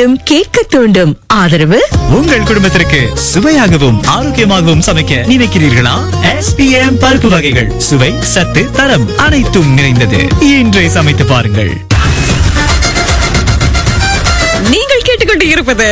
மீண்டும் கேட்க தூண்டும் ஆதரவு உங்கள் குடும்பத்திற்கு சுவையாகவும் ஆரோக்கியமாகவும் சமைக்க நினைக்கிறீர்களா எஸ்பிஎம் பருப்பு வகைகள் சுவை சத்து தரம் அனைத்தும் நிறைந்தது இன்றை சமைத்து பாருங்கள் நீங்கள் கேட்டுக்கொண்டு இருப்பது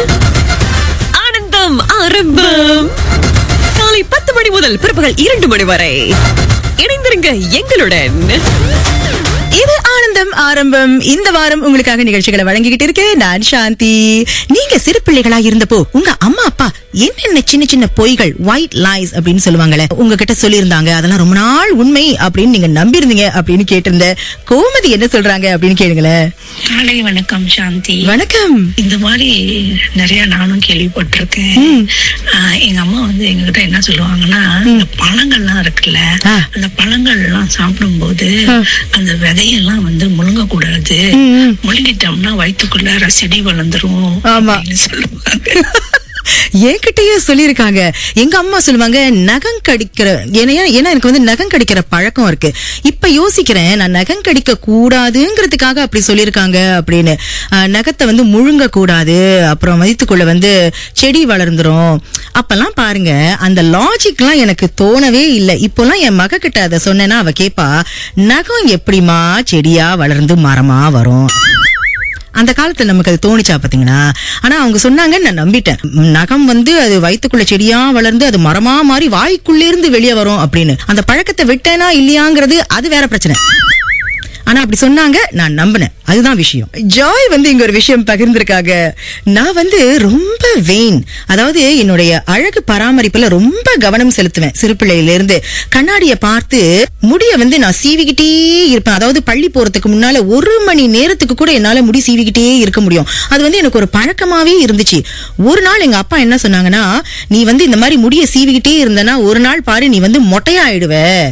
ஆனந்தம் ஆரம்பம் காலை பத்து மணி முதல் பிற்பகல் இரண்டு மணி வரை இணைந்திருங்க எங்களுடன் இது ஆனந்தம் ஆரம்பம் இந்த வாரம் உங்களுக்காக நிகழ்ச்சிகளை வழங்கிக்கிட்டு இருக்கு நான் சாந்தி நீங்க சிறு பிள்ளைகளா இருந்தப்போ உங்க அம்மா அப்பா என்னென்ன சின்ன சின்ன பொய்கள் ஒயிட் லைஸ் அப்படின்னு சொல்லுவாங்களே உங்ககிட்ட சொல்லியிருந்தாங்க அதெல்லாம் ரொம்ப நாள் உண்மை அப்படின்னு நீங்க நம்பியிருந்தீங்க அப்படின்னு கேட்டிருந்த கோமதி என்ன சொல்றாங்க அப்படின்னு கேளுங்களேன் காலை வணக்கம் சாந்தி வணக்கம் இந்த மாதிரி நிறைய நானும் கேள்விப்பட்டிருக்கேன் ஆஹ் எங்க அம்மா வந்து எங்ககிட்ட என்ன சொல்லுவாங்கன்னா இந்த பழங்கள்லாம் இருக்குல்ல ஆ. அந்த பழங்கள்லாம் சாப்பிடும்போது அந்த விதையெல்லாம் வந்து முழுங்க கூடாது முழுங்கிட்டோம்னா வயிற்றுக்குள்ள செடி வளர்ந்துரும் ஆமா. அப்படின்னு சொல்லுவாங்க என்கிட்டயே சொல்லியிருக்காங்க எங்க அம்மா சொல்லுவாங்க நகம் கடிக்கிற ஏன்னா ஏன்னா எனக்கு வந்து நகம் கடிக்கிற பழக்கம் இருக்கு இப்ப யோசிக்கிறேன் நான் நகம் கடிக்க கூடாதுங்கிறதுக்காக அப்படி சொல்லியிருக்காங்க அப்படின்னு ஆஹ், நகத்தை வந்து முழுங்க கூடாது அப்புறம் வயிற்றுக்குள்ள வந்து செடி வளர்ந்துரும் அப்பெல்லாம் பாருங்க அந்த லாஜிக்லாம் எனக்கு தோணவே இல்லை இப்போலாம் என் மக கிட்ட அதை சொன்னேன்னா அவ கேப்பா நகம் எப்படிமா செடியா வளர்ந்து மரமா வரும் அந்த காலத்துல நமக்கு அது தோணிச்சா பாத்தீங்களா ஆனா அவங்க சொன்னாங்க நான் நம்பிட்டேன் ம், நகம் வந்து அது வயித்துக்குள்ள செடியா வளர்ந்து அது மரமா மாறி வாய்க்குள்ளே இருந்து வெளியே வரும் அப்படின்னு அந்த பழக்கத்தை விட்டேனா இல்லையாங்கிறது அது வேற பிரச்சனை ஆனா அப்படி சொன்னாங்க நான் நம்பினேன் அதுதான் விஷயம் ஜாய் வந்து இங்க ஒரு விஷயம் பகிர்ந்திருக்காங்க நான் வந்து ரொம்ப வெயின் அதாவது என்னுடைய அழகு பராமரிப்புல ரொம்ப கவனம் செலுத்துவேன் சிறு பிள்ளையில இருந்து கண்ணாடிய பார்த்து முடிய வந்து நான் சீவிக்கிட்டே இருப்பேன் அதாவது பள்ளி போறதுக்கு முன்னால ஒரு மணி நேரத்துக்கு கூட என்னால முடி சீவிக்கிட்டே இருக்க முடியும் அது வந்து எனக்கு ஒரு பழக்கமாவே இருந்துச்சு ஒரு நாள் எங்க அப்பா என்ன சொன்னாங்கன்னா நீ வந்து இந்த மாதிரி முடிய சீவிக்கிட்டே இருந்தனா ஒரு நாள் பாரு நீ வந்து மொட்டையாயிடுவ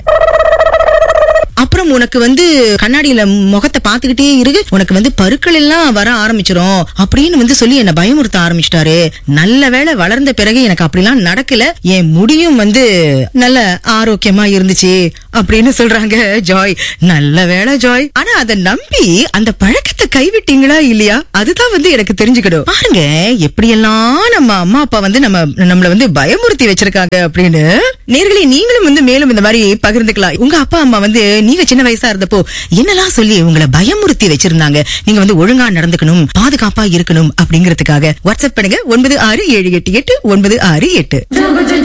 அப்புறம் உனக்கு வந்து கண்ணாடியில முகத்தை பாத்துக்கிட்டே இருக்கு உனக்கு வந்து பருக்கள் எல்லாம் வர ஆரம்பிச்சிரும் அப்படின்னு வந்து சொல்லி என்ன பயமுறுத்த ஆரம்பிச்சிட்டாரு நல்ல வேளை வளர்ந்த பிறகு எனக்கு அப்படிலாம் நடக்கல என் முடியும் வந்து நல்ல ஆரோக்கியமா இருந்துச்சு அப்படின்னு சொல்றாங்க ஜாய் நல்ல வேளை ஜாய் ஆனா அதை நம்பி அந்த பழக்கத்தை கைவிட்டீங்களா இல்லையா அதுதான் வந்து எனக்கு தெரிஞ்சுக்கணும் பாருங்க எப்படியெல்லாம் நம்ம அம்மா அப்பா வந்து நம்ம நம்மள வந்து பயமுறுத்தி வச்சிருக்காங்க அப்படின்னு நேர்களே நீங்களும் வந்து மேலும் இந்த மாதிரி பகிர்ந்துக்கலாம் உங்க அப்பா அம்மா வந்து நீங்க சின்ன வயசா இருந்தப்போ என்னெல்லாம் சொல்லி உங்களை பயமுறுத்தி வச்சிருந்தாங்க நீங்க வந்து ஒழுங்கா நடந்துக்கணும் பாதுகாப்பா இருக்கணும் அப்படிங்கறதுக்காக வாட்ஸ்அப் பண்ணுங்க ஒன்பது ஆறு ஏழு எட்டு எட்டு ஒன்பது ஆறு எட்டு